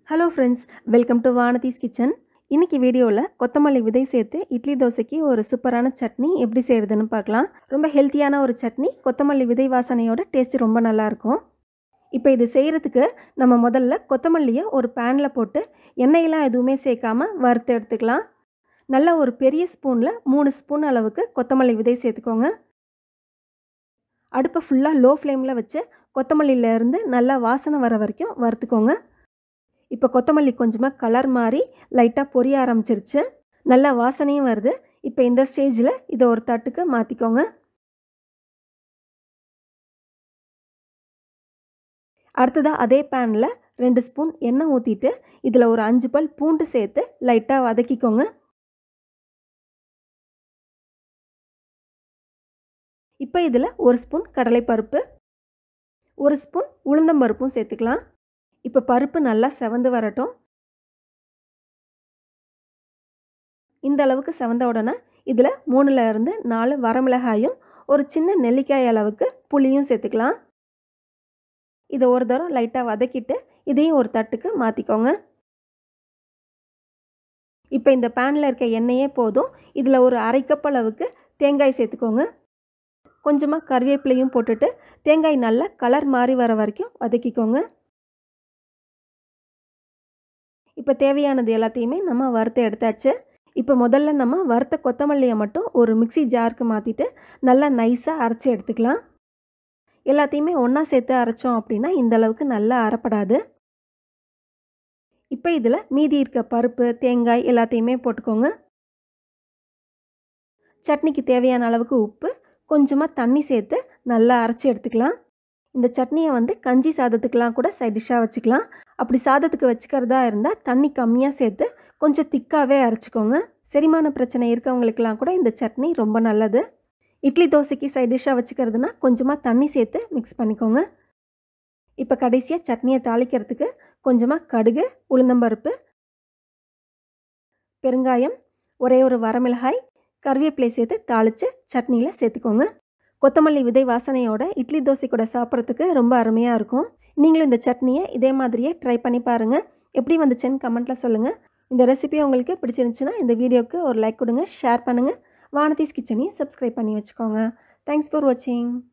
hello friends welcome to Vanathi's kitchen இன்னைக்கு வீடியோவில் கொத்தமல்லி விதை சேர்த்து இட்லி தோசைக்கு ஒரு சூப்பரான சட்னி எப்படி செய்கிறதுன்னு பார்க்கலாம் ரொம்ப ஹெல்த்தியான ஒரு சட்னி கொத்தமல்லி விதை வாசனையோட டேஸ்ட் ரொம்ப நல்லாயிருக்கும் இப்போ இது செய்கிறதுக்கு நம்ம முதல்ல கொத்தமல்லியை ஒரு பேனில் போட்டு எண்ணெயெல்லாம் எதுவுமே சேர்க்காம வறுத்து எடுத்துக்கலாம் நல்ல ஒரு பெரிய ஸ்பூனில் மூணு ஸ்பூன் அளவுக்கு கொத்தமல்லி விதை சேர்த்துக்கோங்க அடுப்பை ஃபுல்லாக லோ ஃப்ளேமில் வச்சு கொத்தமல்லியிலேருந்து நல்லா வாசனை வர வரைக்கும் வறுத்துக்கோங்க இப்போ கொத்தமல்லி கொஞ்சமாக கலர் மாறி லைட்டாக பொரிய ஆரம்பிச்சிருச்சு நல்லா வாசனையும் வருது இப்போ இந்த ஸ்டேஜில் இதை ஒரு தட்டுக்கு மாற்றிக்கோங்க அடுத்ததாக அதே பேனில் ரெண்டு ஸ்பூன் எண்ணெய் ஊற்றிட்டு இதில் ஒரு அஞ்சு பல் பூண்டு சேர்த்து லைட்டாக வதக்கிக்கோங்க இப்போ இதில் ஒரு ஸ்பூன் கடலைப்பருப்பு ஒரு ஸ்பூன் உளுந்தம்பருப்பும் சேர்த்துக்கலாம் இப்போ பருப்பு நல்லா செவந்து வரட்டும் இந்த அளவுக்கு செவந்த உடனே இதில் மூணுல இருந்து நாலு வரமிளகாயும் ஒரு சின்ன நெல்லிக்காய் அளவுக்கு புளியும் சேர்த்துக்கலாம் இதை ஒரு தரம் லைட்டாக வதக்கிட்டு இதையும் ஒரு தட்டுக்கு மாற்றிக்கோங்க இப்போ இந்த பேனில் இருக்க எண்ணெயே போதும் இதில் ஒரு அரை கப் அளவுக்கு தேங்காய் சேர்த்துக்கோங்க கொஞ்சமாக கருவேப்பிலையும் போட்டுட்டு தேங்காய் நல்லா கலர் மாறி வர வரைக்கும் வதக்கிக்கோங்க இப்போ தேவையானது எல்லாத்தையுமே நம்ம வறுத்து எடுத்தாச்சு இப்போ முதல்ல நம்ம வறுத்த கொத்தமல்லியை மட்டும் ஒரு மிக்சி ஜாருக்கு மாற்றிட்டு நல்லா நைஸாக அரைச்சி எடுத்துக்கலாம் எல்லாத்தையுமே ஒன்றா சேர்த்து அரைச்சோம் அப்படின்னா இந்த அளவுக்கு நல்லா அரைப்படாது இப்போ இதில் மீதி இருக்க பருப்பு தேங்காய் எல்லாத்தையுமே போட்டுக்கோங்க சட்னிக்கு தேவையான அளவுக்கு உப்பு கொஞ்சமாக தண்ணி சேர்த்து நல்லா அரைச்சி எடுத்துக்கலாம் இந்த சட்னியை வந்து கஞ்சி சாதத்துக்கெலாம் கூட சைட் டிஷ்ஷாக வச்சுக்கலாம் அப்படி சாதத்துக்கு வச்சுக்கிறதா இருந்தால் தண்ணி கம்மியாக சேர்த்து கொஞ்சம் திக்காகவே அரைச்சிக்கோங்க செரிமான பிரச்சனை இருக்கவங்களுக்கெல்லாம் கூட இந்த சட்னி ரொம்ப நல்லது இட்லி தோசைக்கு சைட் டிஷ்ஷாக வச்சுக்கிறதுனா கொஞ்சமாக தண்ணி சேர்த்து மிக்ஸ் பண்ணிக்கோங்க இப்போ கடைசியாக சட்னியை தாளிக்கிறதுக்கு கொஞ்சமாக கடுகு உளுந்தம்பருப்பு பெருங்காயம் ஒரே ஒரு வரமிளகாய் கருவேப்பிலை சேர்த்து தாளித்து சட்னியில் சேர்த்துக்கோங்க கொத்தமல்லி விதை வாசனையோட இட்லி தோசை கூட சாப்பிட்றதுக்கு ரொம்ப அருமையாக இருக்கும் நீங்களும் இந்த சட்னியை இதே மாதிரியே ட்ரை பண்ணி பாருங்கள் எப்படி வந்துச்சுன்னு கமெண்ட்டில் சொல்லுங்கள் இந்த ரெசிபி உங்களுக்கு பிடிச்சிருந்துச்சுன்னா இந்த வீடியோவுக்கு ஒரு லைக் கொடுங்க ஷேர் பண்ணுங்கள் வானதீஸ் கிச்சனையும் சப்ஸ்கிரைப் பண்ணி வச்சுக்கோங்க தேங்க்ஸ் ஃபார் வாட்சிங்